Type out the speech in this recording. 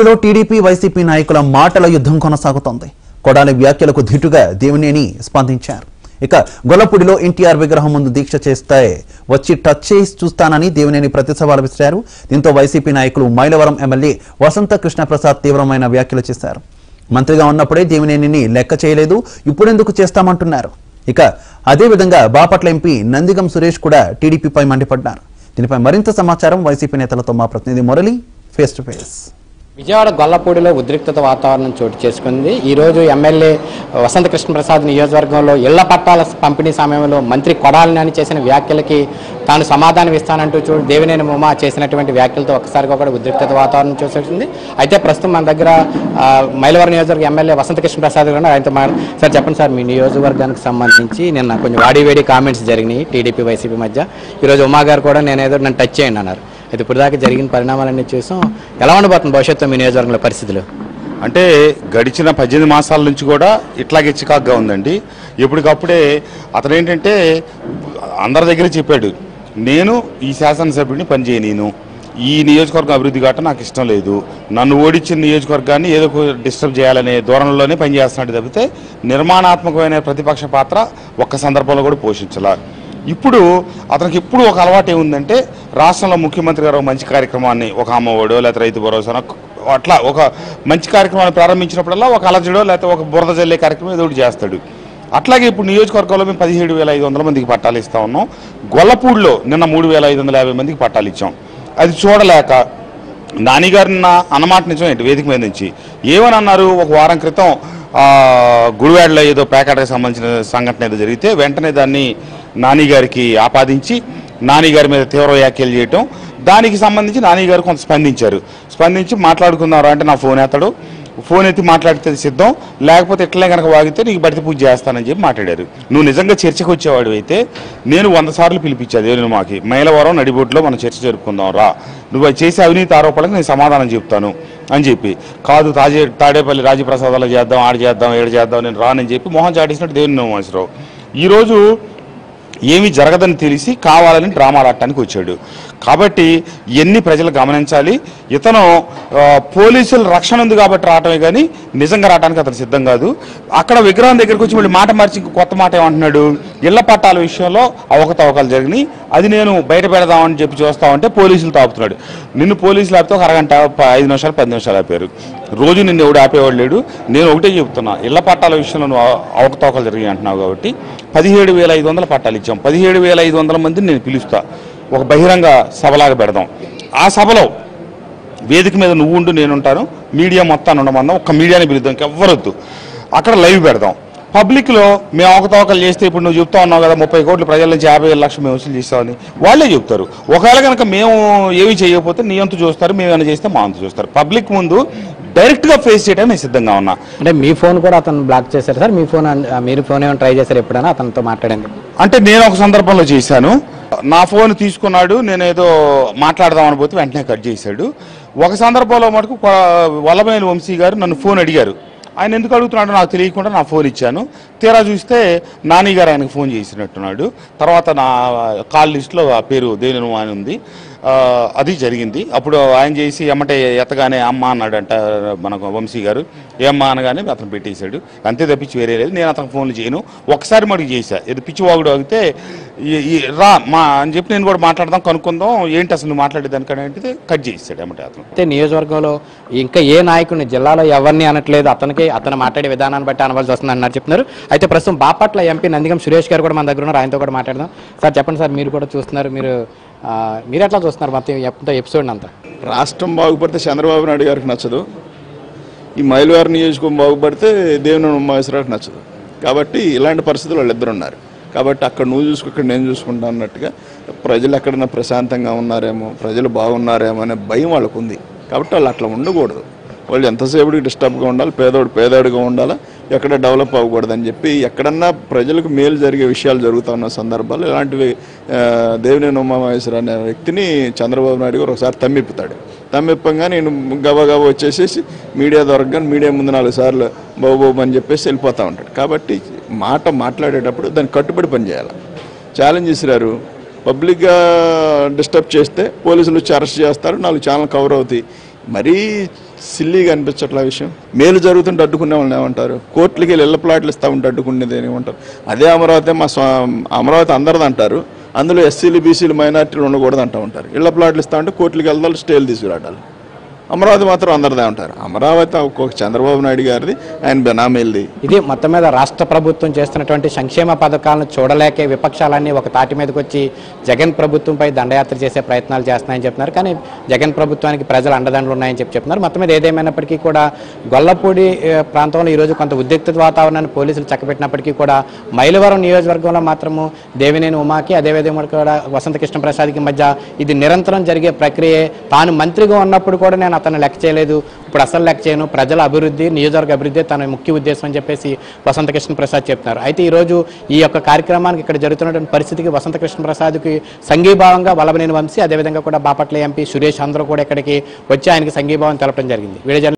ఏపీలో TDP YCP నాయకుల మాటల యుద్ధం కొనసాగుతోంది కొడాలి వ్యాఖ్యలకు ధీటుగా దేవినేని స్పందించారు ఇక గొల్లపూడిలో ఎన్టీఆర్ విగ్రహం ముందు దీక్ష చేస్తే వచ్చి టచ్ చేసి చూస్తానని దేవినేని ప్రతి సవాలు విసిరారు దీంతో వైసీపీ నాయకులు మైలవరం ఎమ్మెల్యే వసంత కృష్ణప్రసాద్ తీవ్రమైన వ్యాఖ్యలు చేశారు మంత్రిగా ఉన్నప్పుడే దేవినేనిని లెక్క చేయలేదు ఇప్పుడెందుకు చేస్తామంటున్నారు ఇక అదేవిధంగా బాపట్ల ఎంపీ నందిగం సురేష్ కూడా టీడీపీపై మండిపడ్డారు దీనిపై మరింత సమాచారం వైసీపీ నేతలతో మా ప్రతినిధి Murali face to face Vijayawada గొల్లపూడిలో ఉద్రిక్తత వాతావరణం చోటు చేసుకుంది ఈ రోజు ఎమ్మెల్యే వసంత కృష్ణప్రసాద్ నియోజకవర్గంలో ఇళ్ల పట్టాల పంపిణీ సమయంలో మంత్రి కొడాలి నాని చేసిన వ్యాఖ్యలకి తాను సమాధానం ఇస్తానంటూ చూడు దేవినేని ఉమా చేసినటువంటి వ్యాఖ్యలతో ఒక్కసారిగా కూడా ఉద్రిక్తత వాతావరణం చూసొచ్చింది అయితే ప్రస్తుతం మన దగ్గర ఆ, మైలవరం నియోజకవర్గ ఎమ్మెల్యే వసంత కృష్ణప్రసాద్ గారు ఉన్నారు. ఆయనతో మాట్లాడు సార్ చెప్పండి సార్ మీ నియోజకవర్గానికి సంబంధించి నిన్న కొంచెం వాడి వేడి కామెంట్స్ జరిగినాయి టీడీపీ వైసీపీ మధ్య ఈరోజు ఉమా గారు కూడా నేను ఏదో నన్ను టచ్ చేయండి అన్నారు అయితే ఇప్పుడు దాకా జరిగిన పరిణామాలన్నీ చూసాం ఎలా ఉండబోతుంది భవిష్యత్తు మీ నియోజకవర్గంలో పరిస్థితులు అంటే గడిచిన పద్దెనిమిది మాసాల నుంచి కూడా ఇట్లాగే చికాగ్గా ఉందండి ఎప్పటికప్పుడే అతను ఏంటంటే అందరి దగ్గర చెప్పాడు నేను ఈ శాసనసభ్యుడిని పనిచేయ నేను ఈ నియోజకవర్గం అభివృద్ధి కావటం నాకు ఇష్టం లేదు నన్ను ఓడించిన నియోజకవర్గాన్ని ఏదో ఒక డిస్టర్బ్ చేయాలనే ధోరణిలోనే పనిచేస్తున్నాడు తప్పితే నిర్మాణాత్మకమైన ప్రతిపక్ష పాత్ర ఒక్క సందర్భంలో కూడా పోషించాల ఇప్పుడు అతనికి ఎప్పుడు ఒక అలవాటు ఏముందంటే రాష్ట్రంలో ముఖ్యమంత్రి గారు ఒక మంచి కార్యక్రమాన్ని ఒక అమ్మఒడో లేకపోతే రైతు భరోసా అట్లా ఒక మంచి కార్యక్రమాన్ని ప్రారంభించినప్పుడల్లా ఒక అలజడో లేకపోతే ఒక బురద జల్లే కార్యక్రమం ఏదో ఒకటి చేస్తాడు అట్లాగే ఇప్పుడు నియోజకవర్గంలో మేము పదిహేడు వేల ఐదు వందల మందికి పట్టాలు ఇస్తా ఉన్నాం గొల్లపూడిలో నిన్న మూడు వేల ఐదు వందల యాభై మందికి పట్టాలు ఇచ్చాం అది చూడలేక నానిగారు నా అన్నమాట నిజం ఏంటి వేదిక మీద నుంచి ఏమని అన్నారు ఒక వారం క్రితం ఆ, గుడివాడలో ఏదో ప్యాకెట్కి సంబంధించిన సంఘటన ఏదో జరిగితే వెంటనే దాన్ని నాని గారికి ఆపాదించి నాని గారి మీద తీవ్ర వ్యాఖ్యలు చేయటం దానికి సంబంధించి నాని గారు కొంత స్పందించారు స్పందించి మాట్లాడుకున్నారు అంటే నా ఫోన్ ఎత్తాడు ఫోన్ ఎత్తి మాట్లాడితే సిద్ధం లేకపోతే ఇట్లనే కనుక వాగితే నీకు బడితే పూజ చేస్తానని చెప్పి మాట్లాడారు నువ్వు నిజంగా చర్చకు వచ్చేవాడు అయితే నేను వంద సార్లు పిలిపించాను దేవుని మాకి మైలవరం నడిబొడ్లో మనం చర్చ జరుపుకుందాం రా నువ్వు అది చేసే అవినీతి ఆరోపణలకు నేను సమాధానం చెప్తాను అని చెప్పి కాదు తాజే తాడేపల్లి రాజప్రసాదాలు చేద్దాం ఆడ చేద్దాం ఏడు చేద్దాం నేను రానని చెప్పి మొహం చాటేసినట్టు దేవుని నమ్మేశ్వరరావు ఈరోజు ఏమీ జరగదని తెలిసి కావాలని డ్రామాలు ఆడటానికి వచ్చాడు కాబట్టి ఎన్ని ప్రజలు గమనించాలి ఇతను ఆ, పోలీసుల రక్షణ ఉంది కాబట్టి రావటమే కానీ నిజంగా రావడానికి అతను సిద్ధం కాదు అక్కడ విగ్రహం దగ్గరికి వచ్చి మళ్ళీ మాట మార్చి ఇంకో కొత్త మాట ఏమంటున్నాడు ఇళ్ల పట్టాల విషయంలో అవకతవకలు జరిగినాయి అది నేను బయట పెడదామని చెప్పి చూస్తామంటే పోలీసులు తాపుతున్నాడు నిన్ను పోలీసులు ఆపితే ఒక అరగంట ప- ఐదు నిమిషాలు పది నిమిషాలు ఆపారు రోజు నిన్ను ఎవడు ఆపేవాడు లేడు నేను ఒకటే చెప్తున్నా ఇళ్ల పట్టాల విషయంలో నువ్వు అవ- అవకతవకలు జరిగాయి అంటున్నావు కాబట్టి పదిహేడు వేల ఐదు వందల పట్టాలు ఇచ్చాం పదిహేడు వేల ఐదు వందల మందిని నేను పిలుస్తా ఒక బహిరంగ సభలాగా పెడదాం ఆ సభలో వేదిక మీద నువ్వు ఉండు నేను ఉంటాను మీడియా మొత్తాన్ని ఉండమందాం ఒక్క మీడియాని పిలుద్దాం ఇంకెవ్వరొద్దు అక్కడ లైవ్ పెడదాం పబ్లిక్లో మేము అవకతవకలు చేస్తే ఇప్పుడు నువ్వు చెప్తా ఉన్నావు కదా ముప్పై కోట్ల ప్రజల నుంచి యాభై వేల లక్షలు మేము వసూలు చేస్తామని వాళ్ళే చెప్తారు ఒకవేళ కనుక మేము ఏమి చేయకపోతే నీ అంతు చూస్తారు మేము ఏమైనా చేస్తే మా అంతు చూస్తారు పబ్లిక్ ముందు డైరెక్ట్గా ఫేస్ చేయడానికి నేను సిద్ధంగా ఉన్నా అంటే మీ ఫోన్ కూడా అతను బ్లాక్ చేశారు సార్ మీ ఫోన్ అన్- మీరు ఫోన్ ఏమైనా ట్రై చేశారు ఎప్పుడైనా అతనితో మాట్లాడండి అంటే నేను ఒక సందర్భంలో చేశాను నా ఫోన్ తీసుకున్నాడు నేను ఏదో మాట్లాడదామని పోతే వెంటనే కట్ చేశాడు ఒక సందర్భంలో మటుకు కొ- వల్లభనేని వంశీ గారు నన్ను ఫోన్ అడిగారు ఆయన ఎందుకు అడుగుతున్నాడో నాకు తెలియకుండా నా ఫోన్ ఇచ్చాను తీరా చూస్తే నాని గారు ఆయనకు ఫోన్ చేసినట్టున్నాడు తర్వాత నా కాల్ లిస్ట్లో ఆ పేరు దేని అని ఉంది ఆ, అది జరిగింది అప్పుడు ఆయన చేసి ఎమ్మటే ఎత్తగానే అమ్మ అన్నాడంట మనకు వంశీ గారు ఏమ్మా అనగానే అతను పెట్టేశాడు అంతే తప్పించి వేరే లేదు నేను అతనికి ఫోన్లు చేయను ఒకసారి మటుకు చేశా ఇది పిచ్చి వాగుడు అగితే ఈ- ఈ రా మా అని చెప్పి నేను కూడా మాట్లాడదాం కనుక్కుందాం ఏంటి అసలు నువ్వు మాట్లాడేదానికని అంటే కట్ చేసాడు ఎమ్మటే అతను అయితే నియోజకవర్గంలో ఇంకా ఏ నాయకుడిని జిల్లాలో ఎవరిని అనట్లేదు అతనికి అతను మాట్లాడే విధానాన్ని బట్టి అనవలసి వస్తుంది అన్నారు చెప్తున్నారు అయితే ప్రస్తుతం బాపట్ల ఎంపీ నందిగం సురేష్ గారు కూడా మన దగ్గర ఉన్నారు ఆయనతో కూడా మాట్లాడదాం సార్ చెప్పండి సార్ మీరు కూడా చూస్తున్నారు మీరు ఆ, మీరు ఎట్లా చూస్తున్నారు మొత్తం ఎప్పుడు ఎపిసోడ్ అంతా రాష్ట్రం బాగుపడితే చంద్రబాబు నాయుడు గారికి నచ్చదు ఈ మైలువారి నియోజకవర్గం బాగుపడితే దేవుని ఉమాశ్వరానికి నచ్చదు కాబట్టి ఇలాంటి పరిస్థితులు వాళ్ళిద్దరు ఉన్నారు కాబట్టి అక్కడ నువ్వు చూసుకో ఇక్కడ నేను చూసుకుంటా అన్నట్టుగా ప్రజలు ఎక్కడైనా ప్రశాంతంగా ఉన్నారేమో ప్రజలు బాగున్నారేమో అనే భయం వాళ్ళకు ఉంది కాబట్టి వాళ్ళు అట్లా ఉండకూడదు వాళ్ళు ఎంతసేపటికి డిస్టర్బ్గా ఉండాలి పేదోడు పేదోడుగా ఉండాలా ఎక్కడ డెవలప్ అవ్వకూడదని చెప్పి ఎక్కడన్నా ప్రజలకు మేలు జరిగే విషయాలు జరుగుతూ ఉన్న సందర్భాలు ఇలాంటివి ఆ, దేవినేని ఉమామహేశ్వర అనే వ్యక్తిని చంద్రబాబు నాయుడు గారు ఒకసారి తమ్మిప్పుతాడు తమ్మిప్పంగా నేను గబా గబా వచ్చేసేసి మీడియా దొరకగానే మీడియా ముందు నాలుగు సార్లు బాబు బాబు అని చెప్పేసి వెళ్ళిపోతూ ఉంటాడు కాబట్టి మాట మాట్లాడేటప్పుడు దాన్ని కట్టుబడి పనిచేయాలి ఛాలెంజ్ చేసిరారు పబ్లిక్గా డిస్టర్బ్ చేస్తే పోలీసులు వచ్చి అరెస్ట్ చేస్తారు నాలుగు ఛానల్ కవర్ అవుతాయి మరీ సిల్లీగా అనిపించట్ల ఆ విషయం మేలు జరుగుతుంటే అడ్డుకునే వాళ్ళని ఏమంటారు కోర్టులకి వెళ్ళి ఇళ్ళ ప్లాట్లు ఇస్తా ఉంటే అడ్డుకునేది ఏమంటారు అదే అమరావతి మా స్వ అమరావతి అందరిది అంటారు అందులో ఎస్సీలు బీసీలు మైనార్టీలు ఉండకూడదు అంటూ ఉంటారు ఇళ్ళ ప్లాట్లు ఇస్తా ఉంటే కోర్టులకి వెళ్తారు స్టేలు తీసుకురావడాలు అమరావతి మాత్రం అందరిదే ఉంటారు అమరావతి ఒక్కొక్క చంద్రబాబు నాయుడు గారిది ఆయన బెనామీలది ఇది మొత్తం మీద రాష్ట్ర ప్రభుత్వం చేస్తున్నటువంటి సంక్షేమ పథకాలను చూడలేకే విపక్షాలన్నీ ఒక తాటి మీదకి వచ్చి జగన్ ప్రభుత్వంపై దండయాత్ర చేసే ప్రయత్నాలు చేస్తున్నాయని చెప్తున్నారు కానీ జగన్ ప్రభుత్వానికి ప్రజలు అండదండలు ఉన్నాయని చెప్పి చెప్తున్నారు మొత్తం మీద ఏదేమైనప్పటికీ కూడా గొల్లపూడి ఏ, ప్రాంతంలో ఈరోజు కొంత ఉద్రిక్త వాతావరణాన్ని పోలీసులు చక్కబెట్టినప్పటికీ కూడా మైలవరం నియోజకవర్గంలో మాత్రము దేవినేని ఉమాకి అదేవిధంగా కూడా వసంత కృష్ణ ప్రసాద్కి మధ్య ఇది నిరంతరం జరిగే ప్రక్రియే తాను మంత్రిగా ఉన్నప్పుడు కూడా నేను అతను లెక్క చేయలేదు ఇప్పుడు అసలు లెక్క చేయను ప్రజల అభివృద్ధి నియోజకవర్గ అభివృద్ధి తన ముఖ్య ఉద్దేశం అని చెప్పేసి వసంత కృష్ణ ప్రసాద్ చెప్తున్నారు అయితే ఈరోజు ఈ యొక్క కార్యక్రమానికి ఇక్కడ జరుగుతున్నటువంటి పరిస్థితికి వసంత కృష్ణ ప్రసాద్కి సంఘీభావంగా వల్లభనేని వంశీ అదేవిధంగా కూడా బాపట్ల ఎంపీ సురేష్ అందరూ కూడా ఇక్కడికి వచ్చి ఆయనకి సంఘీభావం తెలపడం జరిగింది వీడియో జర్నలిస్ట్